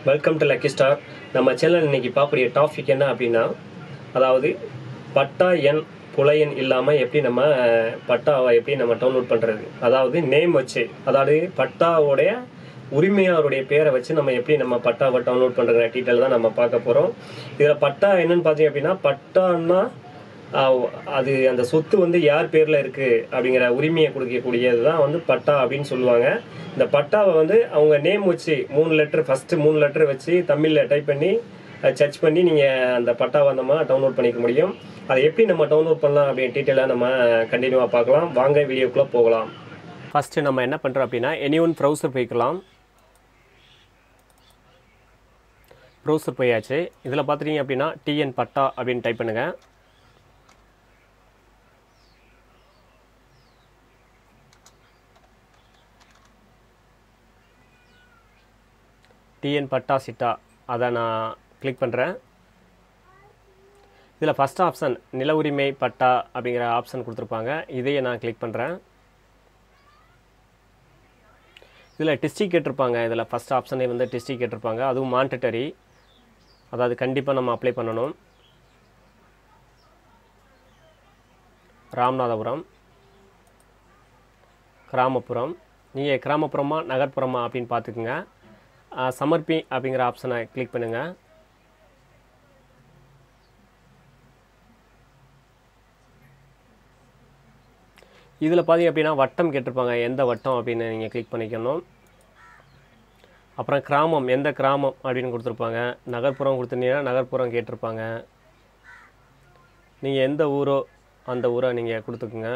welcome to lucky star நம்ம channel இன்னைக்கு பார்க்கக்கூடிய டாபிக் என்ன அப்படின்னா அதாவது பட்டா எண் புலையன் இல்லாமல் எப்படி நம்ம அஹ், பட்டாவை எப்படி நம்ம டவுன்லோட் பண்ணுறது அதாவது நேம் வச்சு அதாவது பட்டாவோடைய உரிமையாளருடைய பேரை வச்சு நம்ம எப்படி நம்ம பட்டாவை டவுன்லோட் பண்ணுற டீட்டெயில் தான் நம்ம பார்க்க போகிறோம் இதில் பட்டா என்னன்னு பார்த்தீங்க அப்படின்னா பட்டான்னா ஆஹ் அது அந்த சொத்து வந்து யார் பேர்ல இருக்கு அப்படிங்கிற உரிமையை கொடுக்கக்கூடியது தான் வந்து பட்டா அப்படின்னு சொல்லுவாங்க இந்த பட்டாவை வந்து அவங்க நேம் வச்சு மூணு லெட்டர் ஃபர்ஸ்ட் மூணு லெட்டர் வச்சு தமிழ்ல டைப் பண்ணி சர்ச் பண்ணி நீங்க அந்த பட்டாவை நம்ம டவுன்லோட் பண்ணிக்க முடியும் அதை எப்படி நம்ம டவுன்லோட் பண்ணலாம் அப்படின்னு டீட்டெயிலாக நம்ம கண்டினியூவாக பார்க்கலாம் வாங்க வீடியோக்குள்ளே போகலாம் ஃபர்ஸ்ட் நம்ம என்ன பண்ணுறோம் அப்படின்னா எனி ஒன் ப்ரௌசர் போய்க்கலாம் ப்ரௌசர் போயாச்சு இதில் பார்த்துட்டீங்க அப்படின்னா டிஎன் பட்டா அப்படின்னு டைப் பண்ணுங்கள் டிஎன் பட்டா சிட்டா அதை நான் கிளிக் பண்ணுறேன் இதில் ஃபஸ்ட் ஆப்ஷன் நில உரிமை பட்டா அப்படிங்கிற ஆப்ஷன் கொடுத்துருப்பாங்க இதையே நான் கிளிக் பண்ணுறேன் இதில் டிஸ்ட்ரிக் கேட்டிருப்பாங்க இதில் ஃபஸ்ட் ஆப்ஷனே வந்து டிஸ்ட்ரிக் கேட்டிருப்பாங்க அதுவும் மாண்டட்டரி அதாவது கண்டிப்பாக நம்ம அப்ளை பண்ணணும் ராமநாதபுரம் கிராமப்புறம் நீங்கள் கிராமப்புறமா நகர்ப்புறமா அப்படின்னு பார்த்துக்குங்க ஆ, சமர்ப்பி அப்படிங்கிற ஆப்ஷனை கிளிக் பண்ணுங்கள் இதில் பார்த்தீங்க அப்படின்னா வட்டம் கேட்டிருப்பாங்க எந்த வட்டம் அப்படின்னு நீங்கள் கிளிக் பண்ணிக்கணும் அப்புறம் கிராமம் எந்த கிராமம் அப்படின்னு கொடுத்துருப்பாங்க நகர்ப்புறம் கொடுத்துருந்தீங்கன்னா நகர்ப்புறம் கேட்டிருப்பாங்க நீங்கள் எந்த ஊரோ அந்த ஊரை நீங்கள் கொடுத்துக்குங்க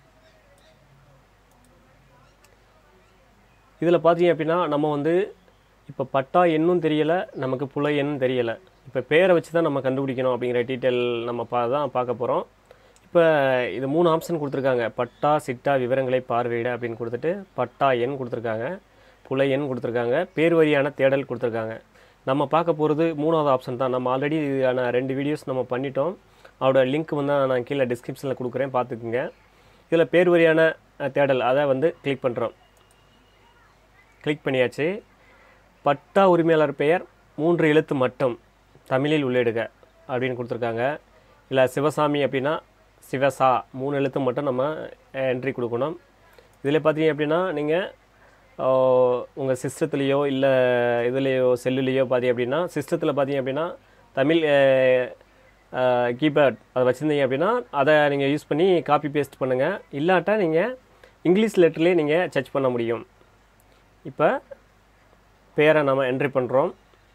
இதில் பார்த்தீங்க அப்படின்னா நம்ம வந்து இப்போ பட்டா எண்ணும் தெரியலை நமக்கு புல எண்ணும் தெரியலை இப்போ பேரை வச்சு தான் நம்ம கண்டுபிடிக்கணும் அப்படிங்கிற டீட்டெயில் நம்ம பா தான் பார்க்க போகிறோம் இப்போ இது மூணு ஆப்ஷன் கொடுத்துருக்காங்க பட்டா சிட்டா விவரங்களை பார்வையிட அப்படின்னு கொடுத்துட்டு பட்டா எண் கொடுத்துருக்காங்க புல எண் கொடுத்துருக்காங்க பேர் வரியான தேடல் கொடுத்துருக்காங்க நம்ம பார்க்க போகிறது மூணாவது ஆப்ஷன் தான் நம்ம ஆல்ரெடி இதுக்கான ரெண்டு வீடியோஸ் நம்ம பண்ணிட்டோம் அதோட லிங்க் வந்து நான் கீழே டிஸ்கிரிப்ஷனில் கொடுக்குறேன் பார்த்துக்குங்க இதில் பேர் வரியான அஹ், தேடல் அதை வந்து கிளிக் பண்ணுறோம் கிளிக் பண்ணியாச்சு பட்டா உரிமையாளர் பெயர் மூன்று எழுத்து மட்டும் தமிழில் உள்ளிடுக அப்படின்னு கொடுத்துருக்காங்க இல்லை சிவசாமி அப்படின்னா சிவசா மூணு எழுத்து மட்டும் நம்ம என்ட்ரி கொடுக்கணும் இதில் பார்த்தீங்க அப்படின்னா நீங்கள் உங்கள் சிஸ்டத்துலேயோ இல்லை இதுலேயோ செல்லுலேயோ பார்த்தீங்க அப்படின்னா சிஸ்டத்தில் பார்த்தீங்க அப்படின்னா தமிழ் கீபேட் அதை வச்சுருந்தீங்க அப்படின்னா அதை நீங்கள் யூஸ் பண்ணி காப்பி பேஸ்ட் பண்ணுங்கள் இல்லாட்டா நீங்கள் இங்கிலீஷ் லெட்டர்லேயே நீங்கள் சர்ச் பண்ண முடியும் இப்போ பேரை நம்ம என்ட்ரி பண்ணுறோம்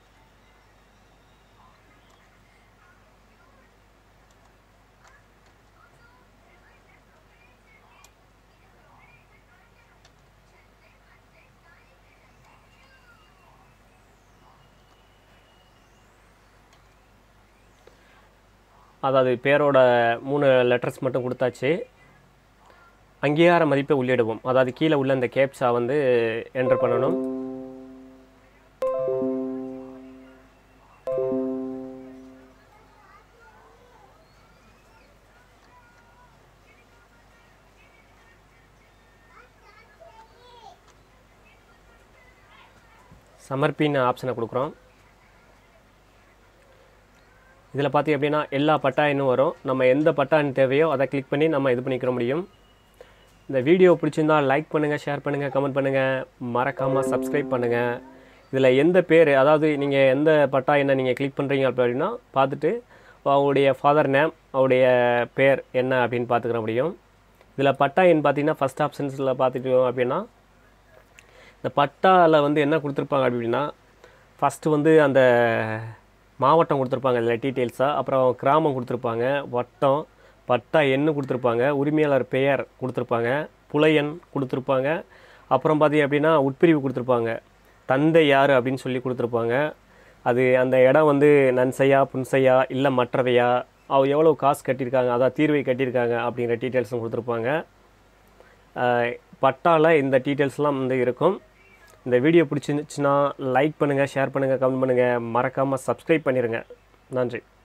அதாவது பேரோட மூணு லெட்டர்ஸ் மட்டும் கொடுத்தாச்சு அங்கீகார மதிப்பை உள்ளிடுவோம் அதாவது கீழே உள்ள இந்த கேப்ஸா வந்து என்டர் பண்ணணும் சமர்ப்பின்னு ஆப்ஷனை கொடுக்குறோம் இதில் பார்த்தீங்க அப்படின்னா எல்லா பட்டா எண்ணும் வரும் நம்ம எந்த பட்டா எண் தேவையோ அதை கிளிக் பண்ணி நம்ம இது பண்ணிக்கிற முடியும் இந்த வீடியோ பிடிச்சிருந்தா லைக் பண்ணுங்கள் ஷேர் பண்ணுங்கள் கமெண்ட் பண்ணுங்கள் மறக்காமல் சப்ஸ்கிரைப் பண்ணுங்கள் இதில் எந்த பேர் அதாவது நீங்கள் எந்த பட்டா என்ன நீங்கள் கிளிக் பண்ணுறீங்க அப்படின்னா பார்த்துட்டு அவங்களுடைய ஃபாதர் நேம் அவருடைய பேர் என்ன அப்படின்னு பார்த்துக்கிற முடியும் இதில் பட்டா எண் பார்த்தீங்கன்னா ஃபஸ்ட் ஆப்ஷன்ஸில் பார்த்துட்டோம் அப்படின்னா இந்த பட்டாவில் வந்து என்ன கொடுத்துருப்பாங்க அப்படின்னா ஃபஸ்ட்டு வந்து அந்த மாவட்டம் கொடுத்துருப்பாங்க இதில் டீட்டெயில்ஸாக அப்புறம் கிராமம் கொடுத்துருப்பாங்க வட்டம் பட்டா எண்ணு கொடுத்துருப்பாங்க உரிமையாளர் பெயர் கொடுத்துருப்பாங்க புலையன் கொடுத்துருப்பாங்க அப்புறம் பார்த்தீங்க அப்படின்னா உட்பிரிவு கொடுத்துருப்பாங்க தந்தை யார் அப்படின்னு சொல்லி கொடுத்துருப்பாங்க அது அந்த இடம் வந்து நன்சையா புன்சையா இல்லை மற்றவையா அவ எவ்வளோ காசு கட்டியிருக்காங்க அதான் தீர்வை கட்டியிருக்காங்க அப்படிங்கிற டீட்டெயில்ஸும் கொடுத்துருப்பாங்க ஆஹ் பட்டால இந்த டீட்டெயில்ஸ்லாம் வந்து இருக்கும் இந்த வீடியோ பிடிச்சிருந்துச்சுன்னா லைக் பண்ணுங்கள் ஷேர் பண்ணுங்கள் கமெண்ட் பண்ணுங்கள் மறக்காமல் சப்ஸ்கிரைப் பண்ணிடுங்க நன்றி